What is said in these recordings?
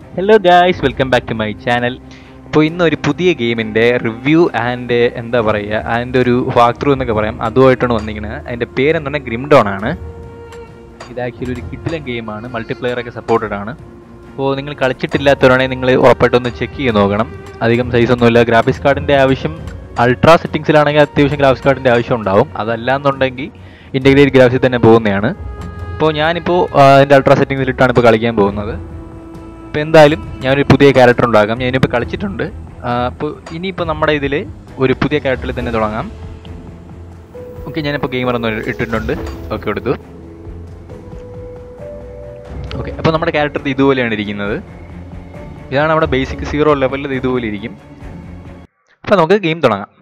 Hello guys welcome back to my channel ഇപ്പോൾ ഇന്ന് ഒരു പുതിയ ഗെയിമിൻ്റെ റിവ്യൂ ആൻഡ് എന്താ പറയുക അതിൻ്റെ ഒരു വാക്ക് ത്രൂ എന്നൊക്കെ പറയാം അതുമായിട്ടാണ് വന്നിരിക്കുന്നത് അതിൻ്റെ പേരെന്ന് പറഞ്ഞാൽ ഗ്രിംഡോൺ ആണ് ഇത് ആക്ച്വലി ഒരു കിഡിലൻ ഗെയിമാണ് മൾട്ടിപ്ലെയർ ഒക്കെ സപ്പോർട്ടഡ് ആണ് അപ്പോൾ നിങ്ങൾ കളിച്ചിട്ടില്ലാത്തവരാണെങ്കിൽ നിങ്ങൾ ഉറപ്പായിട്ടൊന്ന് ചെക്ക് ചെയ്ത് നോക്കണം അധികം സൈസ് ഒന്നുമില്ല ഗ്രാഫിക്സ് കാർഡിൻ്റെ ആവശ്യം അൾട്രാ സെറ്റിങ്സിലാണെങ്കിൽ അത്യാവശ്യം ഗ്രാഫിക്സ് കാർഡിൻ്റെ ആവശ്യം ഉണ്ടാവും അതല്ലാന്നുണ്ടെങ്കിൽ ഇൻ്റഗ്രേറ്റ് ഗ്രാഫിക്സിൽ തന്നെ പോകുന്നതാണ് ഇപ്പോൾ ഞാനിപ്പോൾ അതിൻ്റെ അൾട്രാ സെറ്റിങ്സിലിട്ടാണ് ഇപ്പോൾ കളിക്കാൻ പോകുന്നത് അപ്പോൾ എന്തായാലും ഞാനൊരു പുതിയ ക്യാരക്ടർ ഉണ്ടാക്കാം ഞാനിപ്പോൾ കളിച്ചിട്ടുണ്ട് അപ്പോൾ ഇനിയിപ്പോൾ നമ്മുടെ ഇതിൽ ഒരു പുതിയ ക്യാരക്ടറിൽ തന്നെ തുടങ്ങാം ഓക്കെ ഞാനിപ്പോൾ ഗെയിമർ ഒന്ന് ഇട്ടിട്ടുണ്ട് ഓക്കെ കൊടുത്തു ഓക്കെ അപ്പോൾ നമ്മുടെ ക്യാരക്ടർ ഇതുപോലെയാണ് ഇരിക്കുന്നത് ഇതാണ് നമ്മുടെ ബേസിക് സീറോ ലെവലിൽ ഇതുപോലെ ഇരിക്കും അപ്പോൾ നമുക്ക് ഗെയിം തുടങ്ങാം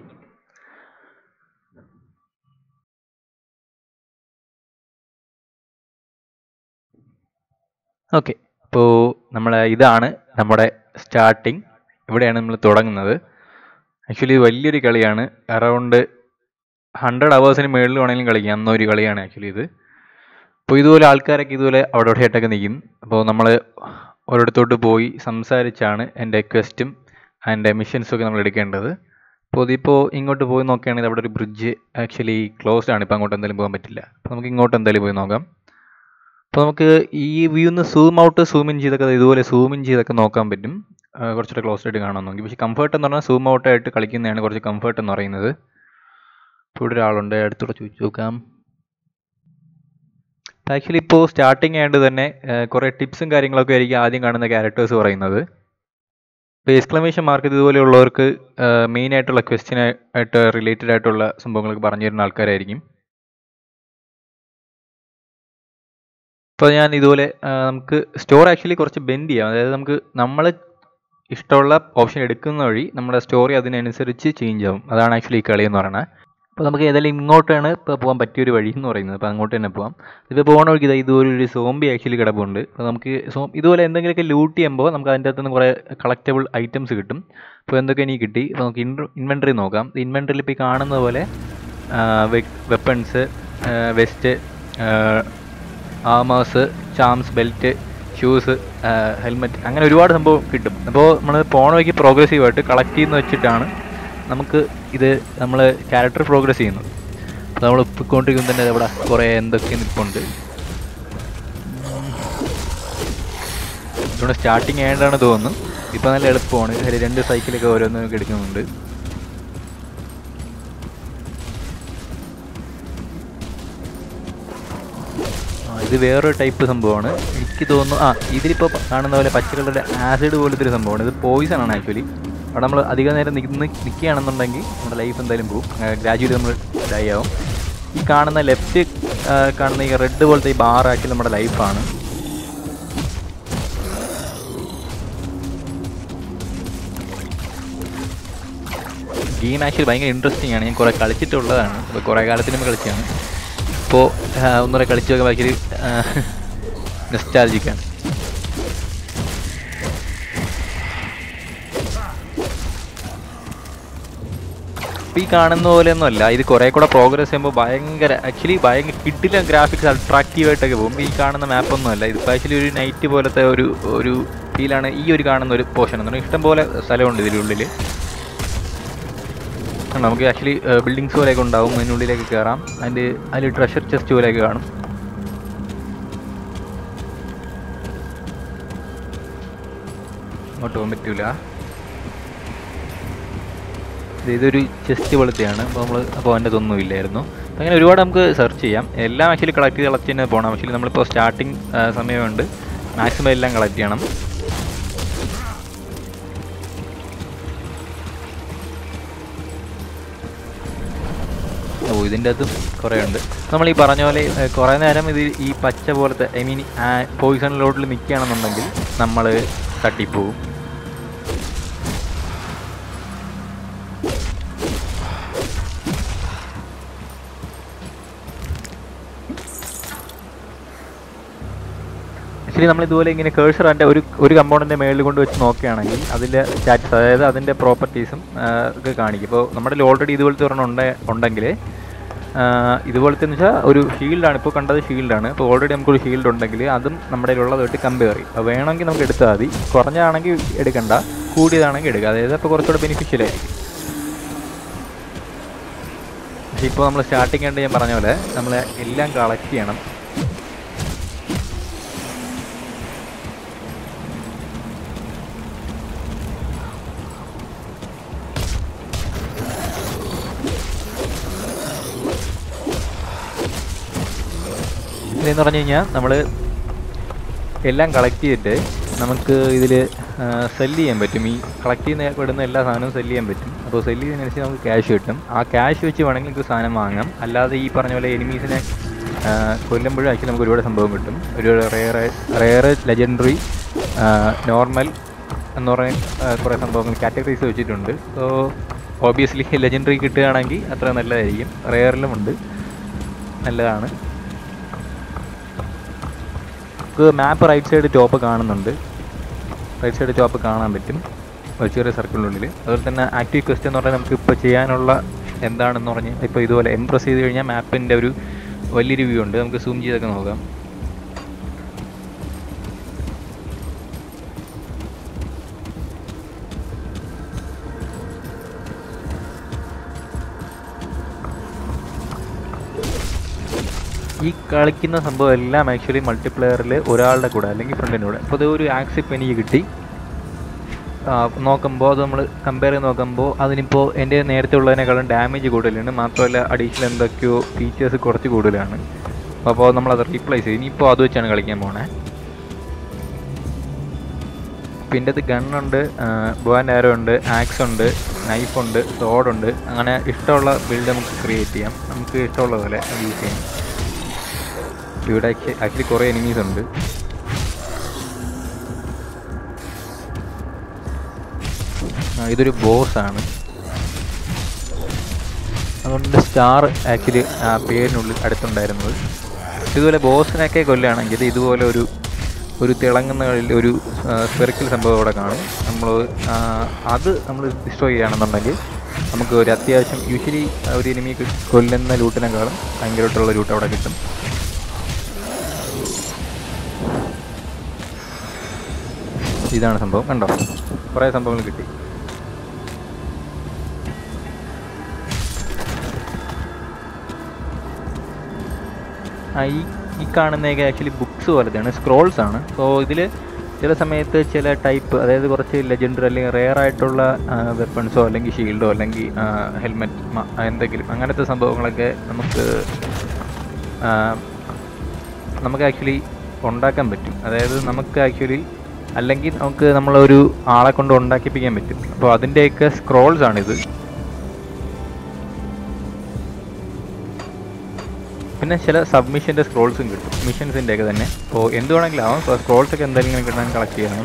ഓക്കെ അപ്പോൾ നമ്മൾ ഇതാണ് നമ്മുടെ സ്റ്റാർട്ടിങ് ഇവിടെയാണ് നമ്മൾ തുടങ്ങുന്നത് ആക്ച്വലി വലിയൊരു കളിയാണ് അറൗണ്ട് ഹൺഡ്രഡ് അവേഴ്സിന് മുകളിൽ വേണമെങ്കിലും കളിക്കാം അന്ന ഒരു കളിയാണ് ആക്ച്വലി ഇത് അപ്പോൾ ഇതുപോലെ ആൾക്കാരൊക്കെ ഇതുപോലെ അവിടെ ഇവിടെയായിട്ടൊക്കെ നിൽക്കും അപ്പോൾ നമ്മൾ ഒരിടത്തോട്ട് പോയി സംസാരിച്ചാണ് എൻ്റെ ക്വസ്റ്റും അതിൻ്റെ മിഷൻസും ഒക്കെ നമ്മൾ എടുക്കേണ്ടത് അപ്പോൾ ഇതിപ്പോൾ ഇങ്ങോട്ട് പോയി നോക്കുകയാണെങ്കിൽ അവിടെ ഒരു ബ്രിഡ്ജ് ആക്ച്വലി ക്ലോസ്ഡ് ആണ് ഇപ്പോൾ അങ്ങോട്ട് എന്തായാലും പോകാൻ പറ്റില്ല അപ്പോൾ നമുക്ക് ഇങ്ങോട്ട് എന്തായാലും പോയി നോക്കാം അപ്പോൾ നമുക്ക് ഈ വ്യൂ ഒന്ന് സൂം ഔട്ട് സൂം ഇൻ ചെയ്തൊക്കെ ഇതുപോലെ സൂം ഇൻ ചെയ്തൊക്കെ നോക്കാൻ പറ്റും കുറച്ചുകൂടെ ക്ലോസ് ആയിട്ട് കാണാൻ നോക്കി പക്ഷേ കംഫർട്ട് എന്ന് പറഞ്ഞാൽ സൂം ഔട്ട് ആയിട്ട് കളിക്കുന്നതാണ് കുറച്ച് കംഫർട്ട് എന്ന് പറയുന്നത് ഇപ്പോൾ ഇവിടെ ഒരാളുണ്ട് അടുത്തൂടെ ചോദിച്ചു നോക്കാം ആക്ച്വലി ഇപ്പോൾ സ്റ്റാർട്ടിങ് ആയതുകൊണ്ട് തന്നെ കുറേ ടിപ്സും കാര്യങ്ങളൊക്കെ ആയിരിക്കും ആദ്യം കാണുന്ന ക്യാരക്ടേഴ്സ് പറയുന്നത് ഇപ്പോൾ എക്സ്ക്ലമേഷൻ മാർക്ക് ഇതുപോലെയുള്ളവർക്ക് മെയിൻ ആയിട്ടുള്ള ക്വസ്റ്റ്യൻ ആയിട്ട് റിലേറ്റഡ് ആയിട്ടുള്ള സംഭവങ്ങളൊക്കെ പറഞ്ഞു തരുന്ന ആൾക്കാരായിരിക്കും ഇപ്പോൾ ഞാൻ ഇതുപോലെ നമുക്ക് സ്റ്റോർ ആക്ച്വലി കുറച്ച് ബെൻഡ് ചെയ്യാം അതായത് നമുക്ക് നമ്മൾ ഇഷ്ടമുള്ള ഓപ്ഷൻ എടുക്കുന്ന വഴി നമ്മുടെ സ്റ്റോറി അതിനനുസരിച്ച് ചേഞ്ച് ആവും അതാണ് ആക്ച്വലി ഈ കളി എന്ന് പറയുന്നത് അപ്പോൾ നമുക്ക് ഏതായാലും ഇങ്ങോട്ടാണ് ഇപ്പോൾ പോകാൻ പറ്റിയൊരു വഴി എന്ന് പറയുന്നത് അപ്പോൾ അങ്ങോട്ട് തന്നെ പോകാം ഇപ്പോൾ പോകുന്ന വഴിക്ക് ഇതുപോലെ ഒരു സോംബി ആക്ച്വലി കിടപ്പുണ്ട് അപ്പോൾ നമുക്ക് സോ ഇതുപോലെ എന്തെങ്കിലുമൊക്കെ ലൂട്ട് ചെയ്യുമ്പോൾ നമുക്ക് അതിൻ്റെ അകത്ത് നിന്ന് കുറേ കളക്റ്റബിൾ ഐറ്റംസ് കിട്ടും അപ്പോൾ എന്തൊക്കെ എനിക്ക് കിട്ടി അപ്പോൾ നമുക്ക് ഇൻവെൻട്രി നോക്കാം ഇൻവെൻട്രിയിൽ ഇപ്പോൾ ഈ കാണുന്ന പോലെ weapons vest armours charms belt shoes helmet അങ്ങനെ ഒരുപാട് സംഭവം കിട്ടും അപ്പോൾ നമ്മൾ പോണ വഴിക്ക് പ്രോഗ്രസീവായിട്ട് കളക്ട് ചെയ്യുന്ന വെച്ചിട്ടാണ് നമുക്ക് ഇത് നമ്മൾ ക്യാരക്ടർ പ്രോഗ്രസ് ചെയ്യുന്നത് അപ്പോൾ നമ്മൾ ഇപ്പോണ്ടിരിക്കുമ്പോൾ തന്നെ ഇവിടെ കുറേ എന്തൊക്കെ നിൽപ്പുണ്ട് ഇവിടെ സ്റ്റാർട്ടിങ് ആയതാണ് തോന്നുന്നു ഇപ്പം നല്ല എളുപ്പമാണ് അതിൽ രണ്ട് സൈക്കിളൊക്കെ ഓരോന്നൊക്കെ എടുക്കുന്നുണ്ട് ഇത് വേറൊരു ടൈപ്പ് സംഭവമാണ് എനിക്ക് തോന്നുന്നു ആ ഇതിലിപ്പോൾ കാണുന്ന പോലെ പച്ച കളറുടെ ആസിഡ് പോലത്തെ ഒരു സംഭവമാണ് ഇത് പോയിസൺ ആണ് ആക്ച്വലി അവിടെ നമ്മൾ അധികം നേരം നിന്ന് നിൽക്കുകയാണെന്നുണ്ടെങ്കിൽ നമ്മുടെ ലൈഫ് എന്തായാലും പോകും ഗ്രാജുവലി നമ്മൾ ഡൈ ആവും ഈ കാണുന്ന ലെഫ്റ്റ് കാണുന്ന ഈ റെഡ് പോലത്തെ ഈ ബാർ ആക്ച്വലി നമ്മുടെ ലൈഫാണ് ഗെയിം ആക്ച്വലി ഭയങ്കര ഇൻട്രസ്റ്റിംഗ് ആണ് ഞാൻ കുറേ കളിച്ചിട്ടുള്ളതാണ് അപ്പോൾ കുറേ കാലത്തിന് മുമ്പ് കളിച്ചാണ് ഇപ്പോൾ ഒന്നുകൂടെ കളിച്ചു നോക്കാൻ ഭയങ്കര നെസ്റ്റാലജിക്കാണ് ഈ കാണുന്ന പോലെ ഒന്നുമല്ല ഇത് കുറേ കൂടെ പ്രോഗ്രസ് ചെയ്യുമ്പോൾ ഭയങ്കര ആക്ച്വലി ഭയങ്കര കിഡിലെ ഗ്രാഫിക്സ് അട്രാക്റ്റീവ് ആയിട്ടൊക്കെ പോകും ഈ കാണുന്ന മാപ്പൊന്നും അല്ല ഇതിപ്പോൾ ആക്ച്വലി ഒരു നൈറ്റ് പോലത്തെ ഒരു ഒരു ഫീലാണ് ഈ ഒരു കാണുന്ന ഒരു പോർഷൻ എന്ന് പറഞ്ഞാൽ ഇഷ്ടം പോലെ സ്ഥലമുണ്ട് ഇതിനുള്ളിൽ നമുക്ക് ആക്ച്വലി ബിൽഡിങ്സ് പോലെയൊക്കെ ഉണ്ടാവും അതിനുള്ളിലേക്ക് കയറാം അതിൻ്റെ അതിൽ ട്രഷർ ചെസ്റ്റ് പോലെയൊക്കെ കാണും അങ്ങോട്ട് പോകാൻ പറ്റൂല ഇതൊരു ചെസ്റ്റ് പോലത്തെയാണ് അപ്പോൾ നമ്മൾ അപ്പോൾ അതിൻ്റെ ഇതൊന്നും ഇല്ലായിരുന്നു അപ്പോൾ അങ്ങനെ ഒരുപാട് നമുക്ക് സെർച്ച് ചെയ്യാം എല്ലാം ആക്ച്വലി കളക്ട് ചെയ്ത് കളക്ട് തന്നെ പോകണം ആക്ച്വലി നമ്മളിപ്പോൾ സ്റ്റാർട്ടിങ് സമയമുണ്ട് മാക്സിമം എല്ലാം കളക്ട് ചെയ്യണം ഓ ഇതിൻ്റെ അകത്തും കുറേ ഉണ്ട് നമ്മൾ ഈ പറഞ്ഞ പോലെ കുറേ നേരം ഇത് ഈ പച്ച പോലത്തെ ഐ മീൻ പോയിസൺ ലോഡിൽ നിൽക്കുകയാണെന്നുണ്ടെങ്കിൽ നമ്മൾ തട്ടിപ്പോവും ആക്ച്വലി നമ്മൾ ഇതുപോലെ ഇങ്ങനെ കേഴ്സർ അതിൻ്റെ ഒരു ഒരു കമ്പൗണ്ടിൻ്റെ മേളിൽ കൊണ്ട് വെച്ച് നോക്കുകയാണെങ്കിൽ അതിൻ്റെ സ്റ്റാറ്റസ് അതായത് അതിൻ്റെ പ്രോപ്പർട്ടീസും ഒക്കെ കാണിക്കും ഇപ്പോൾ നമ്മുടെ ഓൾറെഡി ഇതുപോലത്തെ ഒരെണ്ണം ഉണ്ടെ ഉണ്ടെങ്കിൽ ഇതുപോലത്തെ എന്ന് വെച്ചാൽ ഒരു ഷീൽഡാണ് ഇപ്പോൾ കണ്ടത് ഷീൽഡാണ് ഇപ്പോൾ ഓൾറെഡി നമുക്കൊരു ഷീൽഡ് ഉണ്ടെങ്കിൽ അതും നമ്മുടെ ഉള്ളതായിട്ട് കമ്പയർ ചെയ്യും അപ്പോൾ വേണമെങ്കിൽ നമുക്ക് എടുത്താൽ മതി കുറഞ്ഞതാണെങ്കിൽ എടുക്കണ്ട കൂടിയതാണെങ്കിൽ എടുക്കുക അതായത് അപ്പോൾ കുറച്ചുകൂടെ ബെനിഫിഷ്യൽ ആയിരിക്കും പക്ഷേ ഇപ്പോൾ നമ്മൾ സ്റ്റാർട്ടിങ് ആയിട്ട് ഞാൻ പറഞ്ഞ പോലെ നമ്മൾ എല്ലാം കളക്ട് ചെയ്യണം ഇതെന്ന് പറഞ്ഞു കഴിഞ്ഞാൽ നമ്മൾ എല്ലാം കളക്ട് ചെയ്തിട്ട് നമുക്ക് ഇതിൽ സെല്ല് ചെയ്യാൻ പറ്റും ഈ കളക്ട് ചെയ്യുന്ന പെടുന്ന എല്ലാ സാധനവും സെല്ല് ചെയ്യാൻ പറ്റും അപ്പോൾ സെല്ല് ചെയ്യുന്നതിനനുസരിച്ച് നമുക്ക് ക്യാഷ് കിട്ടും ആ ക്യാഷ് വെച്ച് വേണമെങ്കിൽ നമുക്ക് സാധനം വാങ്ങാം അല്ലാതെ ഈ പറഞ്ഞ പോലെ എനിമീസിനെ കൊല്ലുമ്പോഴും ആക്ച്വലി നമുക്ക് ഒരുപാട് സംഭവം കിട്ടും ഒരു റെയർ റെയർ ലെജൻഡറി നോർമൽ എന്ന് പറയുന്ന കുറേ സംഭവങ്ങൾ കാറ്റഗറീസ് വെച്ചിട്ടുണ്ട് സോ ഓബിയസ്ലി ലെജൻഡറി കിട്ടുകയാണെങ്കിൽ അത്ര നല്ലതായിരിക്കും റെയറിലും ഉണ്ട് നല്ലതാണ് നമുക്ക് മാപ്പ് റൈറ്റ് സൈഡ് ടോപ്പ് കാണുന്നുണ്ട് റൈറ്റ് സൈഡ് ടോപ്പ് കാണാൻ പറ്റും ഒരു ചെറിയ സർക്കിളിനുള്ളിൽ അതുപോലെ തന്നെ ആക്റ്റീവ് ക്വസ്റ്റ് എന്ന് പറഞ്ഞാൽ നമുക്ക് ഇപ്പോൾ ചെയ്യാനുള്ള എന്താണെന്ന് പറഞ്ഞ് ഇപ്പോൾ ഇതുപോലെ എംപ്രസ് ചെയ്ത് കഴിഞ്ഞാൽ മാപ്പിൻ്റെ ഒരു വലിയൊരു വ്യൂ ഉണ്ട് നമുക്ക് സൂം ചെയ്തൊക്കെ നോക്കാം ഈ കളിക്കുന്ന സംഭവം എല്ലാം ആക്ച്വലി മൾട്ടിപ്ലെയറിൽ ഒരാളുടെ കൂടെ അല്ലെങ്കിൽ ഫ്രണ്ടിൻ്റെ കൂടെ അപ്പോൾ ഇത് ഒരു ആക്സിപ്പ് എനിക്ക് കിട്ടി നോക്കുമ്പോൾ അത് നമ്മൾ കമ്പയർ ചെയ്ത് നോക്കുമ്പോൾ അതിനിപ്പോൾ എൻ്റെ നേരത്തെ ഉള്ളതിനേക്കാളും ഡാമേജ് കൂടുതലാണ് മാത്രമല്ല അഡീഷണൽ എന്തൊക്കെയോ ഫീച്ചേഴ്സ് കുറച്ച് കൂടുതലാണ് അപ്പോൾ നമ്മളത് റീപ്ലേസ് ചെയ്യും ഇനിയിപ്പോൾ അത് വെച്ചാണ് കളിക്കാൻ പോണേ പിന്നെ അത് ഗണ്ണുണ്ട് ബോൻ ആരോ ഉണ്ട് ആക്സ് ഉണ്ട് നൈഫുണ്ട് സോഡുണ്ട് അങ്ങനെ ഇഷ്ടമുള്ള ബിൽഡ് നമുക്ക് ക്രിയേറ്റ് ചെയ്യാം നമുക്ക് ഇഷ്ടമുള്ള പോലെ യൂസ് ചെയ്യാം ഇവിടെ ആക്ച്വലി കുറേ എനിമീസ് ഉണ്ട് ഇതൊരു ബോസ് ആണ് അതുകൊണ്ട് സ്റ്റാർ ആക്ച്വലി ആ പേരിനുള്ളിൽ അടുത്തുണ്ടായിരുന്നത് ഇതുപോലെ ബോസിനൊക്കെ കൊല്ലുകയാണെങ്കിൽ ഇതുപോലെ ഒരു ഒരു തിളങ്ങുന്ന കളിൽ ഒരു സ്പെറിക്കൽ സംഭവം അവിടെ കാണും നമ്മൾ അത് നമ്മൾ ഡിസ്ട്രോയ് ചെയ്യുകയാണെന്നുണ്ടെങ്കിൽ നമുക്ക് ഒരു അത്യാവശ്യം യൂഷ്വലി ഒരു എനിമി കൊല്ലുന്ന ലൂട്ടിനെക്കാളും ഭയങ്കരമായിട്ടുള്ള ലൂട്ട് അവിടെ കിട്ടും ഇതാണ് സംഭവം കണ്ടോ കുറേ സംഭവങ്ങൾ കിട്ടി ആ ഈ ഈ കാണുന്നതൊക്കെ ആക്ച്വലി ബുക്സ് പോലത്തെയാണ് സ്ക്രോൾസ് ആണ് സോ ഇതിൽ ചില സമയത്ത് ചില ടൈപ്പ് അതായത് കുറച്ച് ലെജൻഡറി അല്ലെങ്കിൽ റെയർ ആയിട്ടുള്ള വെപ്പൺസോ അല്ലെങ്കിൽ ഷീൽഡോ അല്ലെങ്കിൽ ഹെൽമെറ്റ് എന്തെങ്കിലും അങ്ങനത്തെ സംഭവങ്ങളൊക്കെ നമുക്ക് നമുക്ക് ആക്ച്വലി ഉണ്ടാക്കാൻ പറ്റും അതായത് നമുക്ക് ആക്ച്വലി അല്ലെങ്കിൽ നമുക്ക് നമ്മളൊരു ആളെ കൊണ്ട് ഉണ്ടാക്കിപ്പിക്കാൻ പറ്റും അപ്പോൾ അതിൻ്റെയൊക്കെ സ്ക്രോൾസ് ആണിത് പിന്നെ ചില സബ്മിഷൻ്റെ സ്ക്രോൾസും കിട്ടും മിഷൻസിൻ്റെ ഒക്കെ തന്നെ അപ്പോൾ എന്ത് വേണമെങ്കിലും ആവാം അപ്പോൾ സ്ക്രോൾസ് ഒക്കെ എന്തെങ്കിലും കിട്ടാൻ കളക്ട് ചെയ്യണം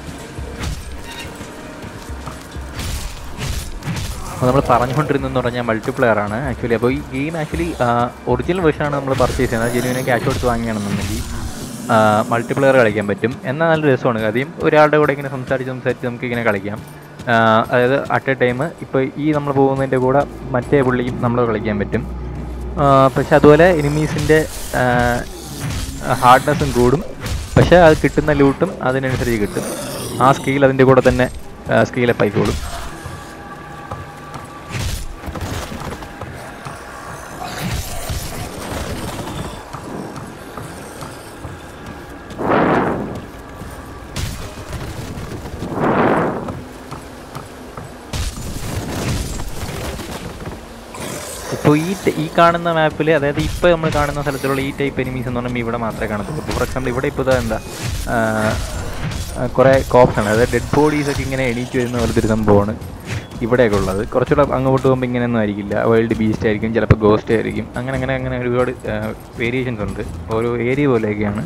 അപ്പോൾ നമ്മൾ പറഞ്ഞുകൊണ്ടിരുന്നെന്ന് പറഞ്ഞാൽ മൾട്ടിപ്ലെയർ ആണ് ആക്ച്വലി അപ്പോൾ ഈ ഗെയിം ആക്ച്വലി ഒറിജിനൽ വേർഷനാണ് നമ്മൾ പർച്ചേസ് ചെയ്യുന്നത് ജെനുവിനെ ക്യാഷ് കൊടുത്ത് വാങ്ങിയാണെന്നുണ്ടെങ്കിൽ മൾട്ടിപ്ലെയർ കളിക്കാൻ പറ്റും എന്നാൽ നല്ല രസമാണ് കാര്യം ഒരാളുടെ കൂടെ ഇങ്ങനെ സംസാരിച്ച് സംസാരിച്ച് നമുക്ക് ഇങ്ങനെ കളിക്കാം അതായത് അറ്റ് എ ടൈം ഇപ്പോൾ ഈ നമ്മൾ പോകുന്നതിൻ്റെ കൂടെ മറ്റേ പുള്ളിയും നമ്മൾ കളിക്കാൻ പറ്റും പക്ഷെ അതുപോലെ എനിമീസിൻ്റെ ഹാർഡ്നെസ്സും കൂടും പക്ഷേ അത് കിട്ടുന്ന ലൂട്ടും അതിനനുസരിച്ച് കിട്ടും ആ സ്കെയിൽ അതിൻ്റെ കൂടെ തന്നെ സ്കെയിലപ്പ് ആയിക്കോളും ഇപ്പോൾ ഈ ഈ കാണുന്ന മാപ്പിൽ അതായത് ഇപ്പോൾ നമ്മൾ കാണുന്ന സ്ഥലത്തുള്ള ഈ ടൈപ്പ് എനിമീസ് എന്ന് പറയുമ്പോൾ ഇവിടെ മാത്രമേ കാണത്തുള്ളൂ ഫോർ എക്സാമ്പിൾ ഇവിടെ ഇപ്പോൾ എന്താ കുറേ കോപ്സ് ആണ് അതായത് ഡെഡ് ബോഡീസ് ഒക്കെ ഇങ്ങനെ എണീറ്റ് വരുന്ന പോലത്തെ ഒരു സംഭവമാണ് ഇവിടെയൊക്കെ ഉള്ളത് കുറച്ചുകൂടെ അങ്ങോട്ട് പോകുമ്പോൾ ഇങ്ങനെയൊന്നും ആയിരിക്കില്ല വൈൽഡ് ബീസ്റ്റ് ആയിരിക്കും ചിലപ്പോൾ ഗോസ്റ്റ് ആയിരിക്കും അങ്ങനെ അങ്ങനെ അങ്ങനെ ഒരുപാട് വേരിയേഷൻസ് ഉണ്ട് ഓരോ ഏരിയ പോലെയൊക്കെയാണ്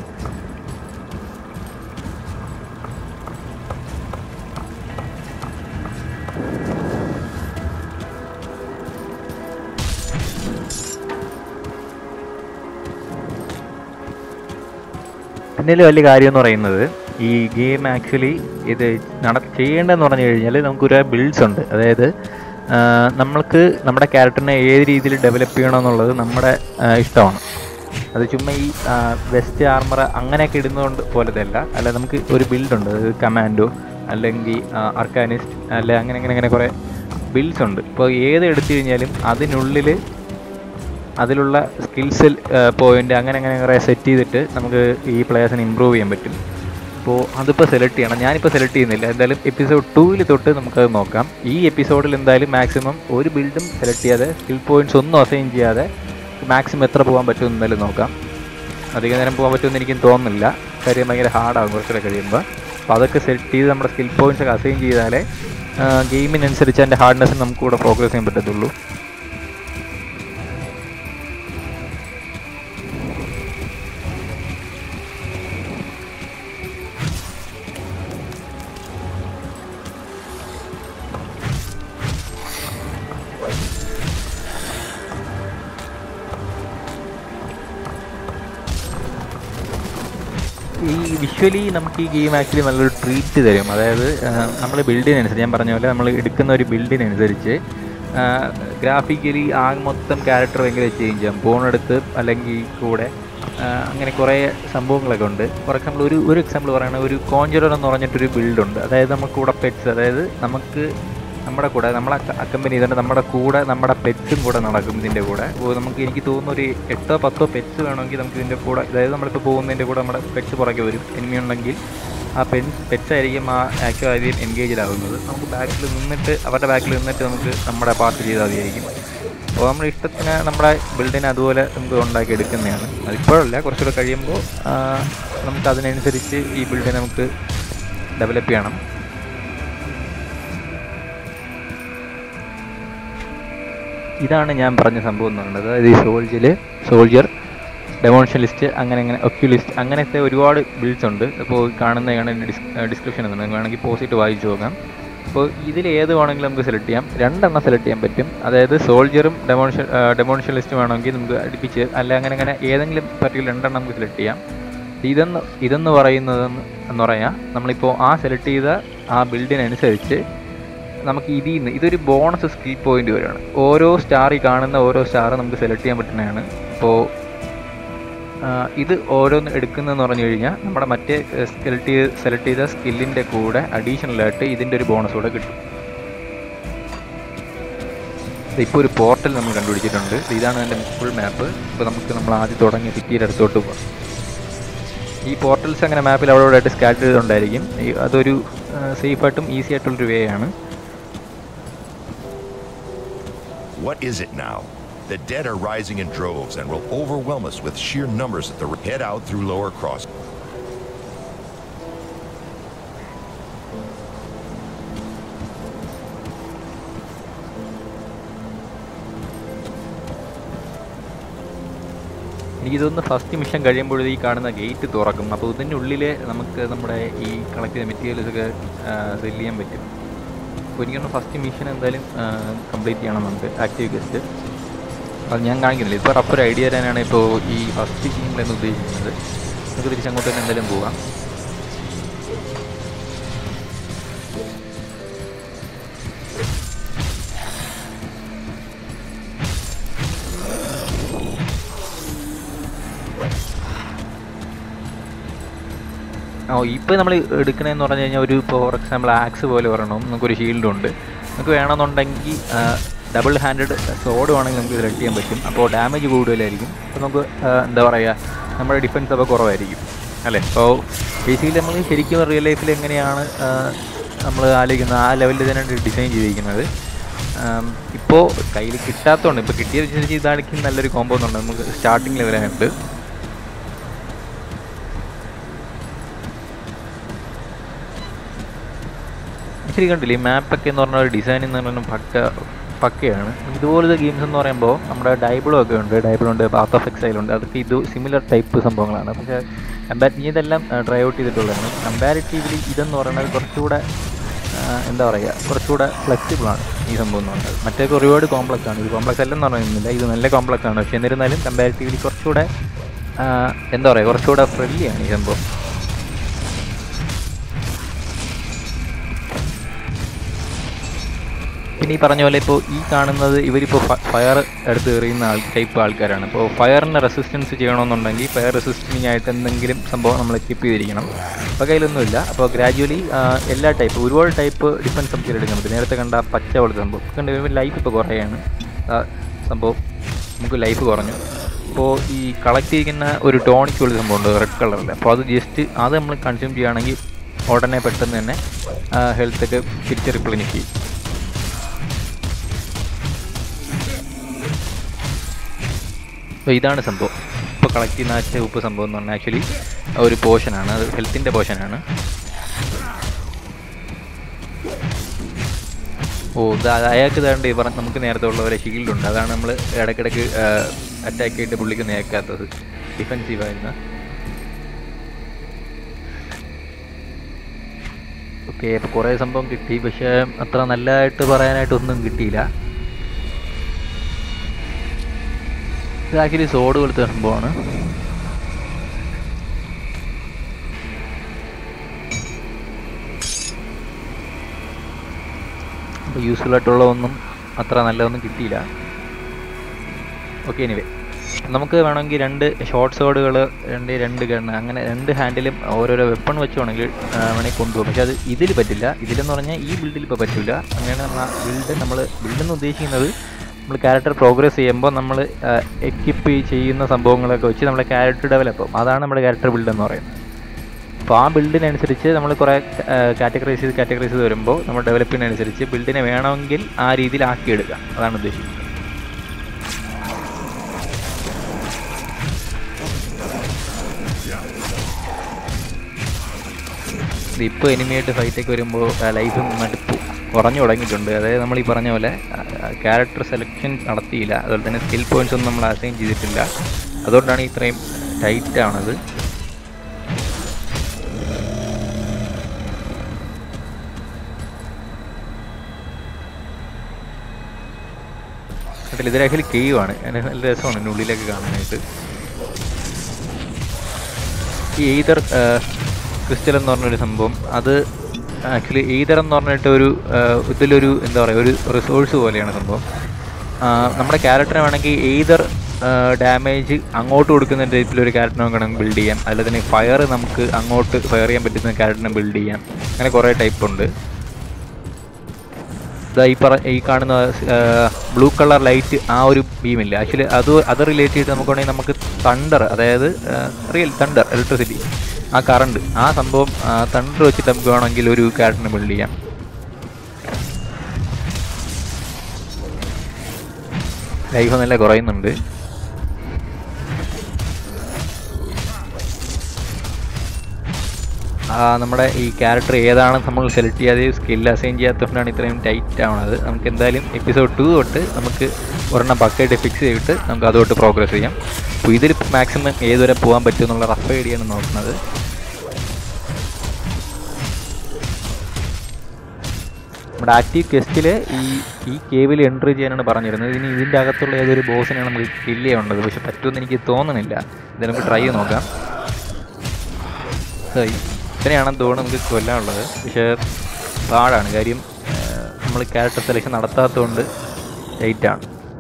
പിന്നെ വലിയ കാര്യം എന്ന് പറയുന്നത് ഈ ഗെയിം ആക്ച്വലി ഇത് നട ചെയ്യേണ്ടതെന്ന് പറഞ്ഞു കഴിഞ്ഞാൽ നമുക്ക് ഒരു ബിൽഡ്സ് ഉണ്ട് അതായത് ആ, നമ്മൾക്ക് നമ്മുടെ ക്യാരക്ടറിനെ ഏത് രീതിയിൽ ഡെവലപ്പ് ചെയ്യണമെന്നുള്ളത് നമ്മുടെ ആ, ഇഷ്ടമാണ് അത് ചുമ്മാ ഈ വെസ്റ്റ് ആർമർ അങ്ങനെയൊക്കെ ഇടുന്നതുകൊണ്ട് പോലത്തെ അല്ല അല്ല നമുക്ക് ഒരു ബിൽഡുണ്ട് അത് കമാൻഡോ അല്ലെങ്കിൽ അർക്കാനിസ്റ്റ് അല്ല അങ്ങനെ അങ്ങനെ അങ്ങനെ കുറേ ബിൽഡ്സ് ഉണ്ട് ഇപ്പോൾ ഏത് എടുത്തു കഴിഞ്ഞാലും അതിനുള്ളിൽ അതിലുള്ള സ്കിൽസ് പോയിന്റ് അങ്ങനെ അങ്ങനെ കുറേ സെറ്റ് ചെയ്തിട്ട് നമുക്ക് ഈ പ്ലേയേഴ്സിനെ ഇമ്പ്രൂവ് ചെയ്യാൻ പറ്റും അപ്പോൾ അതിപ്പോൾ സെലക്ട് ചെയ്യണം ഞാനിപ്പോൾ സെലക്ട് ചെയ്യുന്നില്ല എന്തായാലും എപ്പിസോഡ് ടൂവിൽ തൊട്ട് നമുക്കത് നോക്കാം ഈ എപ്പിസോഡിൽ എന്തായാലും മാക്സിമം ഒരു ബിൽഡും സെലക്ട് ചെയ്യാതെ സ്കിൽ പോയിന്റ്സ് ഒന്നും അസൈൻ ചെയ്യാതെ മാക്സിമം എത്ര പോകാൻ പറ്റുമെന്ന് എന്തായാലും നോക്കാം അധികം നേരം പോകാൻ പറ്റുമെന്ന് എനിക്ക് തോന്നുന്നില്ല കാര്യം ഭയങ്കര ഹാർഡാകും കുറച്ചുകൂടെ കഴിയുമ്പോൾ അപ്പോൾ അതൊക്കെ സെറ്റ് ചെയ്ത് നമ്മുടെ സ്കിൽ പോയിന്റ്സ് ഒക്കെ അസൈൻ ചെയ്താലേ ഗെയിമിനനുസരിച്ച് അതിൻ്റെ ഹാർഡ്നെസ് നമുക്ക് കൂടെ പ്രോഗ്രസ് ചെയ്യാൻ പറ്റത്തുള്ളൂ ഈ വിഷ്വലി നമുക്ക് ഈ ഗെയിം ആക്ച്വലി നല്ലൊരു ട്രീറ്റ് തരും അതായത് നമ്മൾ ബിൽഡിനനുസരിച്ച് ഞാൻ പറഞ്ഞ പോലെ നമ്മൾ എടുക്കുന്ന ഒരു ബിൽഡിനനുസരിച്ച് ഗ്രാഫിക്കലി ആ മൊത്തം ക്യാരക്ടർ ഭയങ്കര ചേഞ്ച് ചെയ്യാം ഫോണെടുത്ത് അല്ലെങ്കിൽ കൂടെ ആ, അങ്ങനെ കുറേ സംഭവങ്ങളൊക്കെ ഉണ്ട് ഫോർ എക്സാമ്പിൾ ഒരു ഒരു എക്സാമ്പിൾ പറയുകയാണെങ്കിൽ ഒരു കോഞ്ചറർ എന്ന് പറഞ്ഞിട്ടൊരു ബിൽഡുണ്ട് അതായത് നമുക്ക് കൂടെ പെറ്റ്സ് അതായത് നമുക്ക് നമ്മുടെ കൂടെ നമ്മളെ അക്കമ്പനി ചെയ്തുകൊണ്ട് നമ്മുടെ കൂടെ നമ്മുടെ പെറ്റ്സും കൂടെ നടക്കും ഇതിൻ്റെ കൂടെ അപ്പോൾ നമുക്ക് എനിക്ക് തോന്നുന്നു ഒരു എട്ടോ പത്തോ പെറ്റ്സ് വേണമെങ്കിൽ നമുക്ക് ഇതിൻ്റെ കൂടെ അതായത് നമ്മളിപ്പോൾ പോകുന്നതിൻ്റെ കൂടെ നമ്മുടെ പെറ്റ്സ് പുറകെ വരും എനിമി ഉണ്ടെങ്കിൽ ആ പെൻ പെറ്റ്സ് ആയിരിക്കും ആ ആക്റ്റീവ് ആദ്യം എൻഗേജിലാവുന്നത് നമുക്ക് ബാക്കിൽ നിന്നിട്ട് അവരുടെ ബാക്കിൽ നിന്നിട്ട് നമുക്ക് നമ്മുടെ പാർട്ട് ചെയ്താൽ മതിയായിരിക്കും അപ്പോൾ നമ്മുടെ ഇഷ്ടത്തിന് നമ്മുടെ ബിൽഡിനെ അതുപോലെ നമുക്ക് ഉണ്ടാക്കി എടുക്കുന്നതാണ് അതിപ്പോഴല്ല കുറച്ചുകൂടെ കഴിയുമ്പോൾ ആ, നമുക്ക് അതിനനുസരിച്ച് ഈ ബിൽഡിനെ നമുക്ക് ഡെവലപ്പ് ചെയ്യണം ഇതാണ് ഞാൻ പറഞ്ഞ സംഭവം എന്ന് പറയുന്നത് അതായത് ഈ സോൾജിൽ സോൾജിയർ ഡെമോൺഷൻ ലിസ്റ്റ് അങ്ങനെ അങ്ങനെ ഒക്യുലിസ്റ്റ് അങ്ങനത്തെ ഒരുപാട് ബിൽഡ്സ് ഉണ്ട് അപ്പോൾ കാണുന്നതാണ് ഡിസ്ക്രിപ്ഷൻ എന്നുണ്ട് വേണമെങ്കിൽ പോസിറ്റ് വായിച്ചു നോക്കാം അപ്പോൾ ഇതിൽ ഏത് വേണമെങ്കിലും നമുക്ക് സെലക്ട് ചെയ്യാം രണ്ടെണ്ണം സെലക്ട് ചെയ്യാൻ പറ്റും അതായത് സോൾജിയറും ഡെമോൺഷൻ ഡെമോൺഷൻ ലിസ്റ്റ് വേണമെങ്കിൽ നമുക്ക് അടുപ്പിച്ച് അല്ല അങ്ങനെ അങ്ങനെ ഏതെങ്കിലും പർട്ടിക്കുലർ രണ്ടെണ്ണം നമുക്ക് സെലക്ട് ചെയ്യാം ഇതെന്ന് ഇതെന്ന് പറയുന്നത് എന്ന് പറയാം നമ്മളിപ്പോൾ ആ സെലക്ട് ചെയ്ത ആ ബിൽഡിനനുസരിച്ച് നമുക്ക് ഇതിൽ നിന്ന് ഇതൊരു ബോണസ് സ്കിൽ പോയിന്റ് വരെയാണ് ഓരോ സ്റ്റാറിൽ കാണുന്ന ഓരോ സ്റ്റാർ നമുക്ക് സെലക്ട് ചെയ്യാൻ പറ്റുന്നതാണ് അപ്പോൾ ഇത് ഓരോന്ന് എടുക്കുന്നതെന്ന് പറഞ്ഞു കഴിഞ്ഞാൽ നമ്മുടെ മറ്റേ സെലക്ട് ചെയ്ത് സെലക്ട് ചെയ്ത സ്കില്ലിൻ്റെ കൂടെ അഡീഷണലായിട്ട് ഇതിൻ്റെ ഒരു ബോണസ് കൂടെ കിട്ടും ഇപ്പോൾ ഒരു പോർട്ടൽ നമ്മൾ കണ്ടുപിടിച്ചിട്ടുണ്ട് ഇത് ഇതാണ് അതിൻ്റെ ഫുൾ മാപ്പ് ഇപ്പോൾ നമുക്ക് നമ്മൾ ആദ്യം തുടങ്ങിയ സിറ്റിയുടെ അടുത്തോട്ട് പോകാം ഈ പോർട്ടൽസ് അങ്ങനെ മാപ്പിൽ അവിടെ ഇവിടെ ആയിട്ട് സ്കാറ്റർ ചെയ്തുകൊണ്ടായിരിക്കും ഈ അതൊരു സേഫായിട്ടും ഈസി ആയിട്ടുള്ളൊരു വേ ആണ് What is it now? The dead are rising in droves and will overwhelm us with sheer numbers at the head out through lower cross. എനിക്ക് തോന്നുന്നു ഫസ്റ്റ് മിഷൻ കഴിയുമ്പോഴേ ഈ കാണുന്ന ഗേറ്റ് തുറക്കും അപ്പോൾ ഇതിൻ്റെ ഉള്ളിൽ നമുക്ക് നമ്മുടെ ഈ കളക്ട് ചെയ്ത മെറ്റീരിയൽസ് ഒക്കെ സെല് ചെയ്യാൻ പറ്റും അപ്പോൾ എനിക്കൊന്ന് ഫസ്റ്റ് മിഷൻ എന്തായാലും കംപ്ലീറ്റ് ചെയ്യണം നമുക്ക് ആക്റ്റീവ് ഗസ്റ്റ് അത് ഞാൻ കാണിക്കുന്നില്ല ഇപ്പോൾ റഫ് ഒരു ഐഡിയ തരാനാണ് ഇപ്പോൾ ഈ ഫസ്റ്റ് ടീമിലെന്ന് ഉദ്ദേശിക്കുന്നത് നമുക്ക് തിരിച്ചങ്ങോട്ട് തന്നെ എന്തായാലും പോകാം ഓ ഇപ്പോൾ നമ്മൾ എടുക്കണമെന്ന് പറഞ്ഞു കഴിഞ്ഞാൽ ഒരു ഇപ്പോൾ ഫോർ എക്സാമ്പിൾ ആക്സ് പോലെ പറയണം നമുക്കൊരു ഷീൽഡ് ഉണ്ട് നമുക്ക് വേണമെന്നുണ്ടെങ്കിൽ ഡബിൾ ഹാൻഡഡ് സോഡ് വേണമെങ്കിൽ നമുക്ക് സെലക്ട് ചെയ്യാൻ പറ്റും അപ്പോൾ ഡാമേജ് കൂടുതലായിരിക്കും അപ്പോൾ നമുക്ക് ആ, എന്താ പറയുക നമ്മുടെ ഡിഫൻസ് അപ്പോൾ കുറവായിരിക്കും അല്ലേ അപ്പോൾ ബേസിക്കലി നമ്മൾ ശരിക്കും റിയൽ ലൈഫിൽ എങ്ങനെയാണ് നമ്മൾ ആലോചിക്കുന്നത് ആ ലെവലിൽ തന്നെയാണ് ഡിസൈൻ ചെയ്തിരിക്കുന്നത് ഇപ്പോൾ കയ്യിൽ കിട്ടാത്തതുകൊണ്ട് ഇപ്പോൾ കിട്ടിയതനുസരിച്ച് ഇതാണെങ്കിൽ നല്ലൊരു കോമ്പോ ഉണ്ട് നമുക്ക് സ്റ്റാർട്ടിങ് ലെവലായിട്ട് ശരി കണ്ടില്ലേ ഈ മാപ്പൊക്കെ എന്ന് പറഞ്ഞ ഒരു ഡിസൈൻ എന്ന് പറഞ്ഞാൽ പക്ക പക്കയാണ് ഇതുപോലത്തെ ഗെയിംസ് എന്ന് പറയുമ്പോൾ നമ്മുടെ ഡൈബിളും ഒക്കെ ഉണ്ട് ഡൈബിളുണ്ട് ബാത്ത് ഓഫ് എക്സൈൽ ഉണ്ട് അതൊക്കെ ഇത് സിമിലർ ടൈപ്പ് സംഭവങ്ങളാണ് പക്ഷേ കമ്പാരി ഇതെല്ലാം ട്രൈ ഔട്ട് ചെയ്തിട്ടുള്ളതാണ് കമ്പാരിറ്റീവ്ലി ഇതെന്ന് പറയുന്നത് കുറച്ചുകൂടെ ആ, എന്താ പറയുക കുറച്ചുകൂടെ ഫ്ലെക്സിബിൾ ആണ് ഈ സംഭവം എന്ന് പറയുന്നത് മറ്റേക്ക് ഒരുപാട് കോംപ്ലക്സ് ആണ് ഇത് കോംപ്ലക്സ് അല്ലെന്ന് പറയുന്നില്ല ഇത് നല്ല കോംപ്ലക്സ് ആണ് പക്ഷെ എന്നിരുന്നാലും കമ്പാരിറ്റീവ്ലി കുറച്ചുകൂടെ ആ, എന്താ പറയുക കുറച്ചുകൂടെ ഫ്രണ്ട്ലി ആണ് ഈ സംഭവം പിന്നെ ഈ പറഞ്ഞ പോലെ ഇപ്പോൾ ഈ കാണുന്നത് ഇവരിപ്പോൾ ഫയർ എടുത്ത് എറിയുന്ന ആൾ ടൈപ്പ് ആൾക്കാരാണ് ഇപ്പോൾ ഫയറിന് റെസിസ്റ്റൻസ് ചെയ്യണമെന്നുണ്ടെങ്കിൽ ഫയർ റെസിസ്റ്റിംഗ് ആയിട്ട് എന്തെങ്കിലും സംഭവം നമ്മൾ എക്വിപ്പ് ചെയ്തിരിക്കണം അപ്പോൾ കയ്യിലൊന്നുമില്ല അപ്പോൾ ഗ്രാജുവലി എല്ലാ ടൈപ്പ് ഒരുപാട് ടൈപ്പ് ഡിഫൻസ് നമുക്ക് എടുക്കാൻ പറ്റും നേരത്തെ കണ്ട പച്ച പോലത്തെ സംഭവം കണ്ട് വരുമ്പോൾ ലൈഫ് ഇപ്പോൾ കുറയാണ് ആ സംഭവം നമുക്ക് ലൈഫ് കുറഞ്ഞു അപ്പോൾ ഈ കളക്ട് ചെയ്യുന്ന ഒരു ടോണിക് പോലത്തെ സംഭവം ഉണ്ട് റെഡ് കളറിൽ അപ്പോൾ അത് ജസ്റ്റ് അത് നമ്മൾ കൺസ്യൂം ചെയ്യുകയാണെങ്കിൽ ഉടനെ പെട്ടെന്ന് തന്നെ ഹെൽത്തൊക്കെ തിരിച്ച് റിപ്ലനിഷ് ചെയ്യും അപ്പോൾ ഇതാണ് സംഭവം ഇപ്പോൾ കളക്ട് ചെയ്യുന്ന ആ ഉപ്പ് സംഭവം എന്ന് പറഞ്ഞാൽ ആക്ച്വലി ഒരു പോർഷനാണ് അത് ഹെൽത്തിൻ്റെ പോർഷനാണ് ഓ ഇത് അയാൾക്ക് ഇതാണ്ട് ഇവർ നമുക്ക് നേരത്തെ ഉള്ള ഒരു ഷീൽഡുണ്ട് അതാണ് നമ്മൾ ഇടയ്ക്കിടയ്ക്ക് അറ്റാക്ക് ചെയ്തിട്ട് പുള്ളിക്ക് നേക്കാത്തത് ഡിഫെൻസീവ് ആയിരുന്നു ഓക്കെ അപ്പോൾ കുറേ സംഭവം കിട്ടി പക്ഷേ അത്ര നല്ലതായിട്ട് പറയാനായിട്ടൊന്നും കിട്ടിയില്ല ഇത് ആക്ച്വലി സോഡ് പോലത്തെ സംഭവമാണ് അപ്പോൾ യൂസ്ഫുൾ ആയിട്ടുള്ള ഒന്നും അത്ര നല്ലതൊന്നും കിട്ടിയില്ല ഓക്കെ എനിവേ നമുക്ക് വേണമെങ്കിൽ രണ്ട് ഷോർട്ട് സോഡുകൾ രണ്ട് രണ്ട് ഗണ്ണ് അങ്ങനെ രണ്ട് ഹാൻഡിലും ഓരോരോ വെപ്പൺ വെച്ച് വേണമെങ്കിൽ ആ, വേണമെങ്കിൽ കൊണ്ടുപോകും പക്ഷെ അത് ഇതിൽ പറ്റില്ല ഇതിലെന്ന് പറഞ്ഞാൽ ഈ ബിൽഡിൽ ഇപ്പോൾ പറ്റില്ല അങ്ങനെയാണ് നമ്മൾ ആ ബിൽഡ് നമ്മൾ ബിൽഡെന്ന് ഉദ്ദേശിക്കുന്നത് നമ്മൾ ക്യാരക്ടർ പ്രോഗ്രസ് ചെയ്യുമ്പോൾ നമ്മൾ എക്വിപ്പ് ചെയ്യുന്ന സംഭവങ്ങളൊക്കെ വെച്ച് നമ്മുടെ ക്യാരക്ടർ ഡെവലപ്പ് ആവും അതാണ് നമ്മുടെ ക്യാരക്ടർ ബിൽഡ് എന്ന് പറയുന്നത് അപ്പോൾ ആ ബിൽഡിനനുസരിച്ച് നമ്മൾ കുറേ കാറ്റഗറൈസ് ചെയ്ത് കാറ്റഗറൈസ് ചെയ്ത് വരുമ്പോൾ നമ്മൾ ഡെവലപ്പിനനുസരിച്ച് ബിൽഡിനെ വേണമെങ്കിൽ ആ രീതിയിൽ ആക്കിയെടുക്കാം അതാണ് ഉദ്ദേശിക്കുന്നത് ഇപ്പോൾ എനിമിയായിട്ട് ഫൈറ്റൊക്കെ വരുമ്പോൾ ലൈഫ് മടുപ്പ് കുറഞ്ഞു തുടങ്ങിയിട്ടുണ്ട് അതായത് നമ്മൾ ഈ പറഞ്ഞ പോലെ ക്യാരക്ടർ സെലക്ഷൻ നടത്തിയില്ല അതുപോലെ തന്നെ സ്കിൽ പോയിന്റ്സ് ഒന്നും നമ്മൾ അസൈൻ ചെയ്തിട്ടില്ല അതുകൊണ്ടാണ് ഇത്രയും ടൈറ്റ് ആണത് കേട്ടില്ല ഇത് ആക്ച്വലി കേവ് ആണ് അതിന് നല്ല രസമാണ് ഇതിൻ്റെ ഉള്ളിലേക്ക് കാണാനായിട്ട് ഈ എയ്തർ ക്രിസ്റ്റൽ എന്ന് പറഞ്ഞൊരു സംഭവം അത് ആക്ച്വലി എയ്തർ എന്ന് പറഞ്ഞിട്ട് ഒരു ആ, ഇതിലൊരു എന്താ പറയുക ഒരു റിസോഴ്സ് പോലെയാണ് സംഭവം ആ, നമ്മുടെ ക്യാരക്ടറിനെ വേണമെങ്കിൽ എയ്തർ ഡാമേജ് അങ്ങോട്ട് കൊടുക്കുന്ന ടൈപ്പിൽ ഒരു ക്യാരക്ടറിനെ വേണമെങ്കിൽ ബിൽഡ് ചെയ്യാം അല്ലെങ്കിൽ തന്നെ ഫയർ നമുക്ക് അങ്ങോട്ട് ഫയർ ചെയ്യാൻ പറ്റുന്ന ക്യാരക്ടറിനെ ബിൽഡ് ചെയ്യാം അങ്ങനെ കുറേ ടൈപ്പ് ഉണ്ട് ഇതാ ഈ പറ ഈ കാണുന്ന ബ്ലൂ കളർ ലൈറ്റ് ആ ഒരു ബീമില്ല ആക്ച്വലി അത് അത് റിലേറ്റ് ചെയ്ത് നമുക്ക് വേണമെങ്കിൽ നമുക്ക് തണ്ടർ അതായത് റിയൽ തണ്ടർ ഇലക്ട്രിസിറ്റി ആ കറണ്ട് ആ സംഭവം തണ്ടർ വെച്ചിട്ട് നമുക്ക് വേണമെങ്കിൽ ഒരു ക്യാരക്ടറിനെ ബിൽഡ് ചെയ്യാം ലൈഫ് നല്ല കുറയുന്നുണ്ട് ആ, നമ്മുടെ ഈ ക്യാരക്ടർ ഏതാണ് നമ്മൾ സെലക്ട് ചെയ്യാതെ സ്കിൽ അസൈൻ ചെയ്യാത്തതുകൊണ്ടാണ് ഇത്രയും ടൈറ്റ് ആവുന്നത് നമുക്ക് എന്തായാലും എപ്പിസോഡ് ടു തൊട്ട് നമുക്ക് ഒരെണ്ണം പക്കായിട്ട് ഫിക്സ് ചെയ്തിട്ട് നമുക്ക് അതുതൊട്ട് പ്രോഗ്രസ് ചെയ്യാം അപ്പോൾ ഇതിൽ മാക്സിമം ഏതുവരെ പോകാൻ പറ്റും എന്നുള്ള റഫ് ഐഡിയാണ് നോക്കുന്നത് നമ്മുടെ ആക്റ്റീവ് ക്വസ്റ്റിൽ ഈ ഈ കേവിൽ എൻട്രി ചെയ്യാനാണ് പറഞ്ഞിരുന്നത് ഇനി ഇതിൻ്റെ അകത്തുള്ള ഏതൊരു ബോസിനെയാണ് നമുക്ക് കില്ല് ചെയ്യേണ്ടത് പക്ഷെ പറ്റുമെന്ന് എനിക്ക് തോന്നുന്നില്ല ഇത് നമുക്ക് ട്രൈ ചെയ്ത് നോക്കാം So, ഇത്രയാണെന്ന് തോന്നുന്നു നമുക്ക് കൊല്ലാനുള്ളത് പക്ഷേ പാടാണ് കാര്യം നമ്മൾ ക്യാരക്ടർ സെലക്ഷൻ നടത്താത്തതുകൊണ്ട് ടൈറ്റാണ്